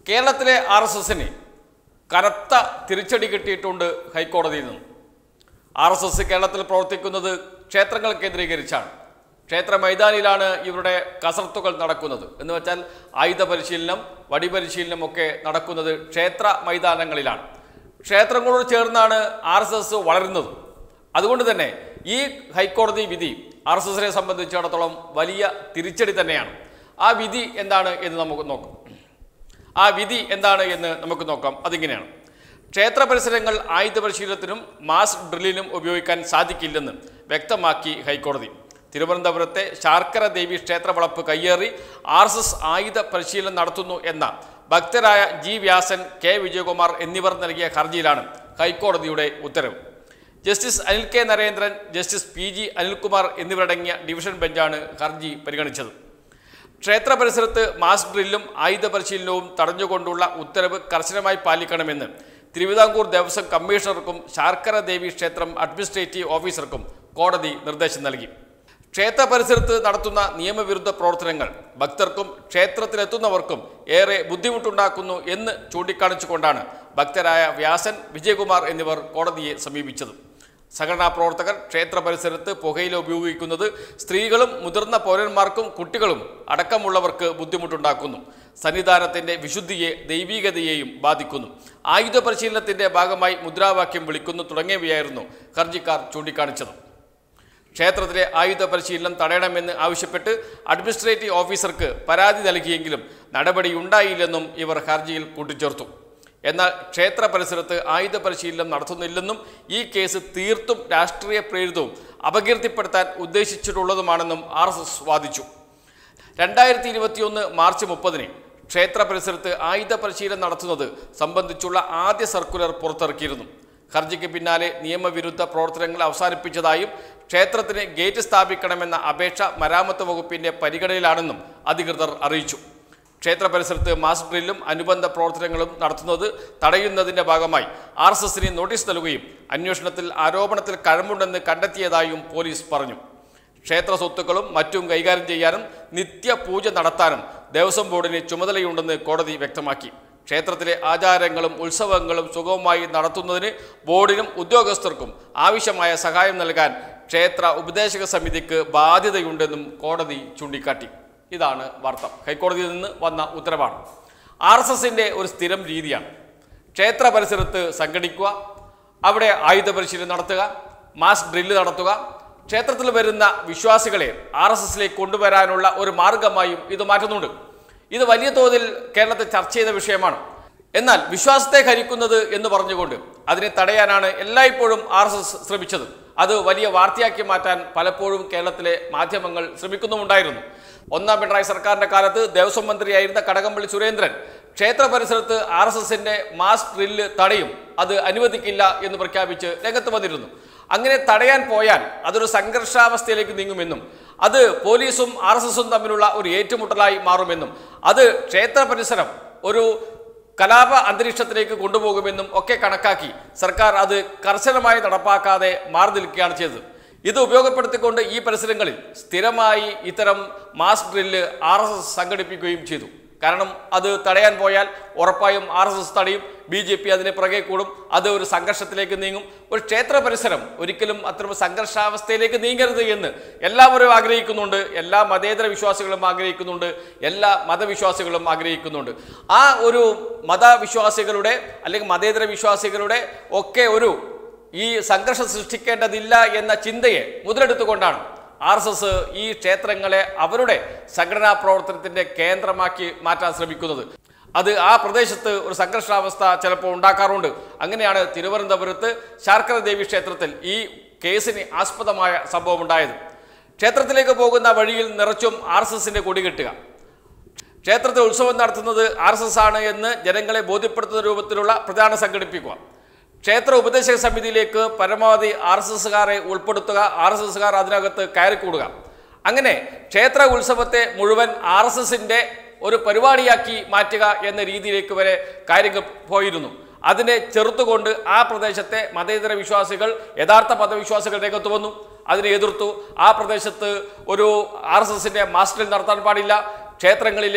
കേരളത്തിലെ R S എസിന് കനത്ത തിരിച്ചടി കിട്ടിയിട്ടുണ്ട് ഹൈക്കോടതിയിൽ നിന്നും ആർ എസ് എസ് കേരളത്തിൽ പ്രവർത്തിക്കുന്നത് ക്ഷേത്രങ്ങൾ കേന്ദ്രീകരിച്ചാണ് ക്ഷേത്ര മൈതാനിയിലാണ് ഇവരുടെ കസർത്തുകൾ നടക്കുന്നത് എന്ന് വെച്ചാൽ ആയുധ പരിശീലനം വടി പരിശീലനം ഒക്കെ നടക്കുന്നത് ക്ഷേത്ര മൈതാനങ്ങളിലാണ് ക്ഷേത്രങ്ങളോട് ചേർന്നാണ് ആർ എസ് എസ് വളരുന്നത് അതുകൊണ്ട് തന്നെ ഈ ഹൈക്കോടതി വിധി ആർ എസ് എസിനെ സംബന്ധിച്ചിടത്തോളം വലിയ തിരിച്ചടി തന്നെയാണ് ആ വിധി എന്താണ് എന്ന് നമുക്ക് നോക്കാം ആ വിധി എന്താണ് എന്ന് നമുക്ക് നോക്കാം അതിങ്ങനെയാണ് ക്ഷേത്ര പരിസരങ്ങൾ ആയുധ പരിശീലനത്തിനും മാസ് ഡ്രില്ലിനും ഉപയോഗിക്കാൻ സാധിക്കില്ലെന്ന് വ്യക്തമാക്കി ഹൈക്കോടതി തിരുവനന്തപുരത്തെ ശാർക്കര ദേവി ക്ഷേത്ര വളപ്പ് കയ്യേറി ആർ എസ് എസ് ആയുധ പരിശീലനം നടത്തുന്നു എന്ന ഭക്തരായ ജി വ്യാസൻ കെ വിജയകുമാർ എന്നിവർ നൽകിയ ഹർജിയിലാണ് ഹൈക്കോടതിയുടെ ഉത്തരവ് justice Anil K Narendran justice P G Anilkumar എന്നിവരടങ്ങിയ ഡിവിഷൻ ബെഞ്ചാണ് ഹർജി പരിഗണിച്ചത് ക്ഷേത്ര പരിസരത്ത് മാസ് ഡ്രില്ലും ആയുധ പരിശീലനവും തടഞ്ഞുകൊണ്ടുള്ള ഉത്തരവ് കർശനമായി പാലിക്കണമെന്ന് തിരുവിതാംകൂർ ദേവസ്വം കമ്മീഷണർക്കും ശാർക്കര ദേവി ക്ഷേത്രം അഡ്മിനിസ്ട്രേറ്റീവ് ഓഫീസർക്കും കോടതി നിർദ്ദേശം നൽകി ക്ഷേത്ര പരിസരത്ത് നടത്തുന്ന നിയമവിരുദ്ധ പ്രവർത്തനങ്ങൾ ഭക്തർക്കും ക്ഷേത്രത്തിലെത്തുന്നവർക്കും ഏറെ ബുദ്ധിമുട്ടുണ്ടാക്കുന്നു എന്ന് ചൂണ്ടിക്കാണിച്ചുകൊണ്ടാണ് ഭക്തരായ വ്യാസൻ വിജയകുമാർ എന്നിവർ കോടതിയെ സമീപിച്ചത് സംഘടനാ പ്രവർത്തകർ ക്ഷേത്ര പരിസരത്ത് പുകയില ഉപയോഗിക്കുന്നത് സ്ത്രീകളും മുതിർന്ന പൗരന്മാർക്കും കുട്ടികളും അടക്കമുള്ളവർക്ക് ബുദ്ധിമുട്ടുണ്ടാക്കുന്നു സന്നിധാനത്തിന്റെ വിശുദ്ധിയെ ദൈവീകതയെയും ബാധിക്കുന്നു ആയുധ പരിശീലനത്തിന്റെ ഭാഗമായി മുദ്രാവാക്യം വിളിക്കുന്നു തുടങ്ങിയവയായിരുന്നു ഹർജിക്കാർ ചൂണ്ടിക്കാണിച്ചത് ക്ഷേത്രത്തിലെ ആയുധ പരിശീലനം തടയണമെന്ന് ആവശ്യപ്പെട്ട് അഡ്മിനിസ്ട്രേറ്റീവ് ഓഫീസർക്ക് പരാതി നൽകിയെങ്കിലും നടപടിയുണ്ടായില്ലെന്നും ഇവർ ഹർജിയിൽ കൂട്ടിച്ചേർത്തു എന്നാൽ ക്ഷേത്ര പരിസരത്ത് ആയുധ പരിശീലനം നടത്തുന്നില്ലെന്നും ഈ കേസ് തീർത്തും രാഷ്ട്രീയ പ്രേരിതവും അപകീർത്തിപ്പെടുത്താൻ ഉദ്ദേശിച്ചിട്ടുള്ളതുമാണെന്നും ആർ എസ് എസ് വാദിച്ചു രണ്ടായിരത്തി ഇരുപത്തിയൊന്ന് മാർച്ച് മുപ്പതിന് ക്ഷേത്ര പരിസരത്ത് ആയുധ പരിശീലനം നടത്തുന്നത് സംബന്ധിച്ചുള്ള ആദ്യ സർക്കുലർ പുറത്തിറക്കിയിരുന്നു ഹർജിക്ക് പിന്നാലെ നിയമവിരുദ്ധ പ്രവർത്തനങ്ങൾ അവസാനിപ്പിച്ചതായും ക്ഷേത്രത്തിന് ഗേറ്റ് സ്ഥാപിക്കണമെന്ന അപേക്ഷ മരാമത്ത് വകുപ്പിന്റെ പരിഗണനയിലാണെന്നും അധികൃതർ അറിയിച്ചു ക്ഷേത്ര പരിസരത്ത് മാസ് ഡ്രില്ലും അനുബന്ധ പ്രവർത്തനങ്ങളും നടത്തുന്നത് തടയുന്നതിന്റെ ഭാഗമായി ആർ എസ് എസിന് നോട്ടീസ് നൽകുകയും അന്വേഷണത്തിൽ ആരോപണത്തിൽ കഴമ്പുണ്ടെന്ന് കണ്ടെത്തിയതായും പോലീസ് പറഞ്ഞു ക്ഷേത്ര സ്വത്തുക്കളും മറ്റും കൈകാര്യം ചെയ്യാനും നിത്യപൂജ നടത്താനും ദേവസ്വം ബോർഡിന് ചുമതലയുണ്ടെന്ന് കോടതി വ്യക്തമാക്കി ക്ഷേത്രത്തിലെ ആചാരങ്ങളും ഉത്സവങ്ങളും സുഗമമായി നടത്തുന്നതിന് ബോർഡിനും ഉദ്യോഗസ്ഥർക്കും ആവശ്യമായ സഹായം നൽകാൻ ക്ഷേത്ര ഉപദേശക സമിതിക്ക് ബാധ്യതയുണ്ടെന്നും കോടതി ചൂണ്ടിക്കാട്ടി ഇതാണ് വാർത്ത ഹൈക്കോടതിയിൽ നിന്ന് വന്ന ഉത്തരവാണ് ആർ എസ് എസിൻ്റെ ഒരു സ്ഥിരം രീതിയാണ് ക്ഷേത്ര പരിസരത്ത് സംഘടിക്കുക അവിടെ ആയുധ പരിശീലനം നടത്തുക മാസ് ഡ്രില്ല് നടത്തുക ക്ഷേത്രത്തിൽ വരുന്ന വിശ്വാസികളെ ആർ എസ് എസിലേക്ക് കൊണ്ടുവരാനുള്ള ഒരു മാർഗമായും ഇത് മാറ്റുന്നുണ്ട് ഇത് വലിയ തോതിൽ കേരളത്തിൽ ചർച്ച ചെയ്ത വിഷയമാണ് എന്നാൽ വിശ്വാസത്തെ ഹരിക്കുന്നത് എന്ന് പറഞ്ഞുകൊണ്ട് അതിനെ തടയാനാണ് എല്ലായ്പ്പോഴും ആർ എസ് എസ് ശ്രമിച്ചത് അത് വലിയ വാർത്തയാക്കി മാറ്റാൻ പലപ്പോഴും കേരളത്തിലെ മാധ്യമങ്ങൾ ശ്രമിക്കുന്നുമുണ്ടായിരുന്നു ഒന്നാം പിണറായി സർക്കാരിന്റെ കാലത്ത് ദേവസ്വം മന്ത്രിയായിരുന്ന കടകംപള്ളി സുരേന്ദ്രൻ ക്ഷേത്ര പരിസരത്ത് ആർ എസ് എസിന്റെ മാസ് ഡ്രില്ല് തടയും അത് അനുവദിക്കില്ല എന്ന് പ്രഖ്യാപിച്ച് രംഗത്ത് വന്നിരുന്നു അങ്ങനെ തടയാൻ പോയാൽ അതൊരു സംഘർഷാവസ്ഥയിലേക്ക് നീങ്ങുമെന്നും അത് പോലീസും ആർ എസ് എസും തമ്മിലുള്ള ഒരു ഏറ്റുമുട്ടലായി മാറുമെന്നും അത് ക്ഷേത്ര പരിസരം ഒരു കലാപ അന്തരീക്ഷത്തിലേക്ക് കൊണ്ടുപോകുമെന്നും ഒക്കെ കണക്കാക്കി സർക്കാർ അത് കർശനമായി നടപ്പാക്കാതെ മാറി നിൽക്കുകയാണ് ചെയ്തത് ഇത് ഉപയോഗപ്പെടുത്തിക്കൊണ്ട് ഈ പരിസരങ്ങളിൽ സ്ഥിരമായി ഇത്തരം mass drill R S S സംഘടിപ്പിക്കുകയും ചെയ്തു കാരണം അത് തടയാൻ പോയാൽ ഉറപ്പായും ആർ എസ് എസ് തടയും ബി ജെ പി അതിന് പുറകെ കൂടും അത് ഒരു സംഘർഷത്തിലേക്ക് നീങ്ങും ഒരു ക്ഷേത്ര പരിസരം ഒരിക്കലും അത്തരം സംഘർഷാവസ്ഥയിലേക്ക് നീങ്ങരുത് എന്ന് എല്ലാവരും ആഗ്രഹിക്കുന്നുണ്ട് എല്ലാ മതേതര വിശ്വാസികളും ആഗ്രഹിക്കുന്നുണ്ട് എല്ലാ മതവിശ്വാസികളും ആഗ്രഹിക്കുന്നുണ്ട് ആ ഒരു മതവിശ്വാസികളുടെ അല്ലെങ്കിൽ മതേതര വിശ്വാസികളുടെ ഒക്കെ ഒരു ഈ സംഘർഷം സൃഷ്ടിക്കേണ്ടതില്ല എന്ന ചിന്തയെ മുതലെടുത്തുകൊണ്ടാണ് ആർ എസ് എസ് ഈ ക്ഷേത്രങ്ങളെ അവരുടെ സംഘടനാ പ്രവർത്തനത്തിന്റെ കേന്ദ്രമാക്കി മാറ്റാൻ ശ്രമിക്കുന്നത് അത് ആ പ്രദേശത്ത് ഒരു സംഘർഷാവസ്ഥ ചിലപ്പോൾ ഉണ്ടാക്കാറുണ്ട് അങ്ങനെയാണ് തിരുവനന്തപുരത്ത് ശാർക്കര ദേവി ക്ഷേത്രത്തിൽ ഈ കേസിന് ആസ്പദമായ സംഭവം ഉണ്ടായത് ക്ഷേത്രത്തിലേക്ക് പോകുന്ന വഴിയിൽ നിറച്ചും ആർ എസ് എസിന്റെ കൊടി കെട്ടുക ക്ഷേത്രത്തിൽ ഉത്സവം നടത്തുന്നത് ആർ എസ് എസ് ആണ് എന്ന് ജനങ്ങളെ ബോധ്യപ്പെടുത്തുന്ന രൂപത്തിലുള്ള പ്രചാരണം സംഘടിപ്പിക്കുക ക്ഷേത്ര ഉപദേശക സമിതിയിലേക്ക് പരമാവധി ആർ എസ് എസ്സുകാരെ ഉൾപ്പെടുത്തുക ആർ എസ് എസ്സുകാർ അതിനകത്ത് കയറിക്കൂടുക അങ്ങനെ ക്ഷേത്ര ഉത്സവത്തെ മുഴുവൻ ആർ എസ് എസിന്റെ ഒരു പരിപാടിയാക്കി മാറ്റുക എന്ന രീതിയിലേക്ക് വരെ കാര്യങ്ങൾ പോയിരുന്നു അതിനെ ചെറുത്തുകൊണ്ട് ആ പ്രദേശത്തെ മതേതര വിശ്വാസികൾ യഥാർത്ഥ മതവിശ്വാസികൾ രംഗത്ത് വന്നു അതിനെ എതിർത്തു ആ പ്രദേശത്ത് ഒരു ആർ എസ് എസിന്റെ മാസ്റ്ററിൽ നടത്താൻ പാടില്ല ക്ഷേത്രങ്ങളിലെ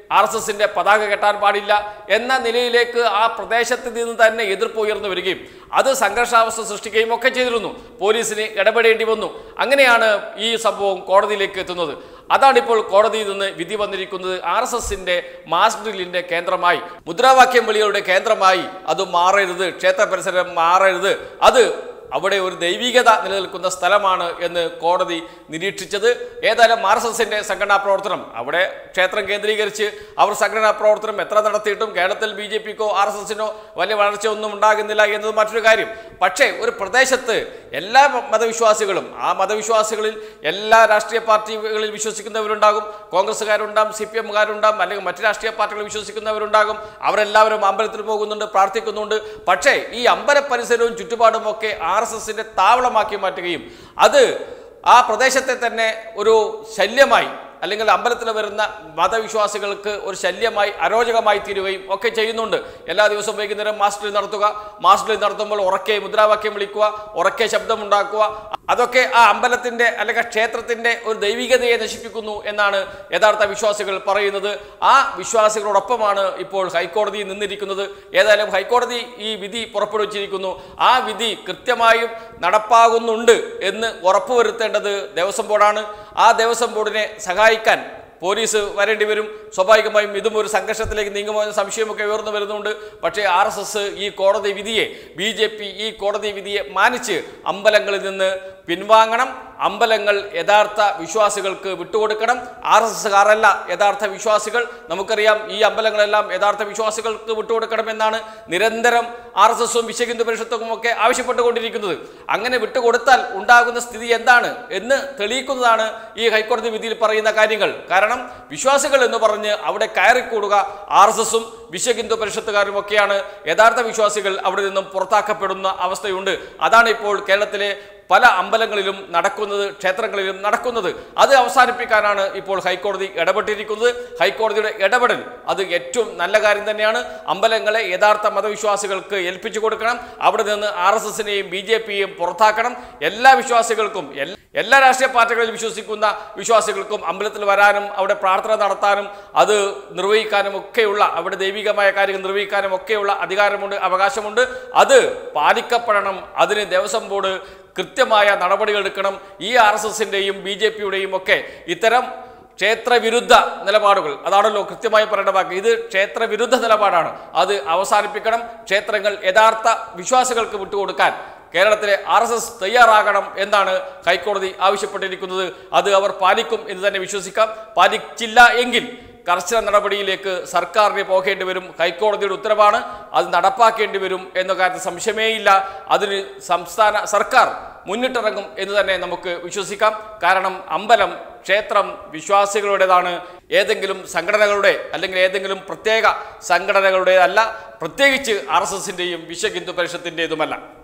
ആർ എസ് എസിന്റെ പതാക കെട്ടാൻ പാടില്ല എന്ന നിലയിലേക്ക് ആ പ്രദേശത്ത് നിന്ന് തന്നെ എതിർപ്പ് ഉയർന്നു വരികയും അത് സംഘർഷാവസ്ഥ സൃഷ്ടിക്കുകയും ഒക്കെ ചെയ്തിരുന്നു പോലീസിന് ഇടപെടേണ്ടി വന്നു അങ്ങനെയാണ് ഈ സംഭവം കോടതിയിലേക്ക് എത്തുന്നത് അതാണിപ്പോൾ കോടതിയിൽ നിന്ന് വിധി വന്നിരിക്കുന്നത് ആർ എസ് എസിന്റെ മാസ് ഡ്രില്ലിന്റെ കേന്ദ്രമായി മുദ്രാവാക്യം വിളികളുടെ കേന്ദ്രമായി അത് മാറരുത് ക്ഷേത്ര പരിസരം മാറരുത് അത് അവിടെ ഒരു ദൈവികത നിലനിൽക്കുന്ന സ്ഥലമാണ് എന്ന് കോടതി നിരീക്ഷിച്ചത് ഏതായാലും ആർ എസ് എസിന്റെ സംഘടനാ പ്രവർത്തനം അവിടെ ക്ഷേത്രം കേന്ദ്രീകരിച്ച് അവർ സംഘടനാ പ്രവർത്തനം എത്ര നടത്തിയിട്ടും കേരളത്തിൽ ബി ജെ പിക്കോ ആർ എസ് എസിനോ വലിയ വളർച്ചയൊന്നും ഉണ്ടാകുന്നില്ല എന്നത് മറ്റൊരു കാര്യം പക്ഷേ ഒരു പ്രദേശത്ത് എല്ലാ മതവിശ്വാസികളും ആ മതവിശ്വാസികളിൽ എല്ലാ രാഷ്ട്രീയ പാർട്ടികളിൽ വിശ്വസിക്കുന്നവരുണ്ടാകും കോൺഗ്രസ്സുകാരുണ്ടാകും സി പി എമ്മുകാരുണ്ടാകും അല്ലെങ്കിൽ മറ്റ് രാഷ്ട്രീയ പാർട്ടികൾ വിശ്വസിക്കുന്നവരുണ്ടാകും അവരെല്ലാവരും അമ്പലത്തിൽ പോകുന്നുണ്ട് പ്രാർത്ഥിക്കുന്നുണ്ട് പക്ഷേ ഈ അമ്പല പരിസരവും ചുറ്റുപാടും ഒക്കെ ആർ എസ് എസിന്റെ താവളമാക്കി മാറ്റുകയും അത് ആ പ്രദേശത്തെ തന്നെ ഒരു ശല്യമായി അല്ലെങ്കിൽ അമ്പലത്തിൽ വരുന്ന മതവിശ്വാസികൾക്ക് ഒരു ശല്യമായി അരോചകമായി തീരുകയും ഒക്കെ ചെയ്യുന്നുണ്ട് എല്ലാ ദിവസവും വൈകുന്നേരം മാസ്റ്ററിൽ നടത്തുക മാസ്റ്ററിൽ നടത്തുമ്പോൾ ഉറക്കെ മുദ്രാവാക്യം വിളിക്കുക ഉറക്കെ ശബ്ദമുണ്ടാക്കുക അതൊക്കെ ആ അമ്പലത്തിന്റെ അല്ലെങ്കിൽ ക്ഷേത്രത്തിന്റെ ഒരു ദൈവികതയെ നശിപ്പിക്കുന്നു എന്നാണ് യഥാർത്ഥ വിശ്വാസികൾ പറയുന്നത് ആ വിശ്വാസികളോടൊപ്പമാണ് ഇപ്പോൾ ഹൈക്കോടതി നിന്നിരിക്കുന്നത് ഏതായാലും ഹൈക്കോടതി ഈ വിധി പുറപ്പെടുവിച്ചിരിക്കുന്നു ആ വിധി കൃത്യമായും നടപ്പാകുന്നുണ്ട് എന്ന് ഉറപ്പുവരുത്തേണ്ടത് ദേവസ്വം ബോർഡാണ് ആ ദേവസ്വം ബോർഡിനെ സഹായിക്കാൻ പോലീസ് വരേണ്ടി വരും സ്വാഭാവികമായും ഇതും ഒരു സംഘർഷത്തിലേക്ക് നീങ്ങുമോ എന്ന സംശയമൊക്കെ ഉയർന്നു വരുന്നുണ്ട് പക്ഷേ ആർ എസ് എസ് ഈ കോടതി വിധിയെ ബി ജെ പി ഈ കോടതി വിധിയെ മാനിച്ച് അമ്പലങ്ങളിൽ നിന്ന് പിൻവാങ്ങണം അമ്പലങ്ങൾ യഥാർത്ഥ വിശ്വാസികൾക്ക് വിട്ടുകൊടുക്കണം ആർ എസ് എസ്സുകാരല്ല യഥാർത്ഥ വിശ്വാസികൾ നമുക്കറിയാം ഈ അമ്പലങ്ങളെല്ലാം യഥാർത്ഥ വിശ്വാസികൾക്ക് വിട്ടുകൊടുക്കണമെന്നാണ് നിരന്തരം ആർ എസ് എസും വിശ്വഹിന്ദു പരിഷത്തും ഒക്കെ ആവശ്യപ്പെട്ടുകൊണ്ടിരിക്കുന്നത് അങ്ങനെ വിട്ടുകൊടുത്താൽ ഉണ്ടാകുന്ന സ്ഥിതി എന്താണ് എന്ന് തെളിയിക്കുന്നതാണ് ഈ ഹൈക്കോടതി വിധിയിൽ പറയുന്ന കാര്യങ്ങൾ കാരണം വിശ്വാസികൾ എന്ന് പറഞ്ഞ് അവിടെ കയറിക്കൂടുക ആർ എസ് എസും വിശ്വഹിന്ദു പരിഷത്തുകാരും ഒക്കെയാണ് യഥാർത്ഥ വിശ്വാസികൾ അവിടെ നിന്നും പുറത്താക്കപ്പെടുന്ന അവസ്ഥയുണ്ട് അതാണ് ഇപ്പോൾ കേരളത്തിലെ പല അമ്പലങ്ങളിലും നടക്കുന്നത് ക്ഷേത്രങ്ങളിലും നടക്കുന്നത് അത് അവസാനിപ്പിക്കാനാണ് ഇപ്പോൾ ഹൈക്കോടതി ഇടപെട്ടിരിക്കുന്നത് ഹൈക്കോടതിയുടെ ഇടപെടൽ അത് ഏറ്റവും നല്ല കാര്യം തന്നെയാണ് അമ്പലങ്ങളെ യഥാർത്ഥ മതവിശ്വാസികൾക്ക് ഏൽപ്പിച്ചു കൊടുക്കണം അവിടെ നിന്ന് ആർ എസ് എസിനെയും ബി ജെ പിയെയും പുറത്താക്കണം എല്ലാ വിശ്വാസികൾക്കും എൽ- എല്ലാ രാഷ്ട്രീയ പാർട്ടികളിൽ വിശ്വസിക്കുന്ന വിശ്വാസികൾക്കും അമ്പലത്തിൽ വരാനും അവിടെ പ്രാർത്ഥന നടത്താനും അത് നിർവഹിക്കാനും ഒക്കെയുള്ള അവിടെ ദൈവികമായ കാര്യങ്ങൾ നിർവഹിക്കാനും ഒക്കെയുള്ള അധികാരമുണ്ട് അവകാശമുണ്ട് അത് പാലിക്കപ്പെടണം അതിന് ദേവസ്വം ബോർഡ് കൃത്യമായ നടപടികൾ എടുക്കണം ഈ ആർ എസ് എസിൻ്റെയും ബി ജെ പിയുടെയും ഒക്കെ ഇത്തരം ക്ഷേത്രവിരുദ്ധ നിലപാടുകൾ അതാണല്ലോ കൃത്യമായി പറയേണ്ട വാക്ക് ഇത് ക്ഷേത്രവിരുദ്ധ നിലപാടാണ് അത് അവസാനിപ്പിക്കണം ക്ഷേത്രങ്ങൾ യഥാർത്ഥ വിശ്വാസികൾക്ക് വിട്ടുകൊടുക്കാൻ കേരളത്തിലെ ആർ എസ് എസ് തയ്യാറാകണം എന്നാണ് ഹൈക്കോടതി ആവശ്യപ്പെട്ടിരിക്കുന്നത് അത് അവർ പാലിക്കും എന്ന് തന്നെ വിശ്വസിക്കാം പാലിച്ചില്ല എങ്കിൽ കർശന നടപടിയിലേക്ക് സർക്കാരിന് പോകേണ്ടി വരും ഹൈക്കോടതിയുടെ ഉത്തരവാണ് അത് നടപ്പാക്കേണ്ടി വരും എന്ന കാര്യത്തിൽ സംശയമേയില്ല അതിന് സംസ്ഥാന സർക്കാർ മുന്നിട്ടിറങ്ങും എന്ന് തന്നെ നമുക്ക് വിശ്വസിക്കാം കാരണം അമ്പലം ക്ഷേത്രം വിശ്വാസികളുടേതാണ് ഏതെങ്കിലും സംഘടനകളുടെ അല്ലെങ്കിൽ ഏതെങ്കിലും പ്രത്യേക സംഘടനകളുടേതല്ല പ്രത്യേകിച്ച് ആർ എസ് എസിൻ്റെയും വിശ്വ ഹിന്ദു പരിഷത്തിൻ്റെതുമല്ല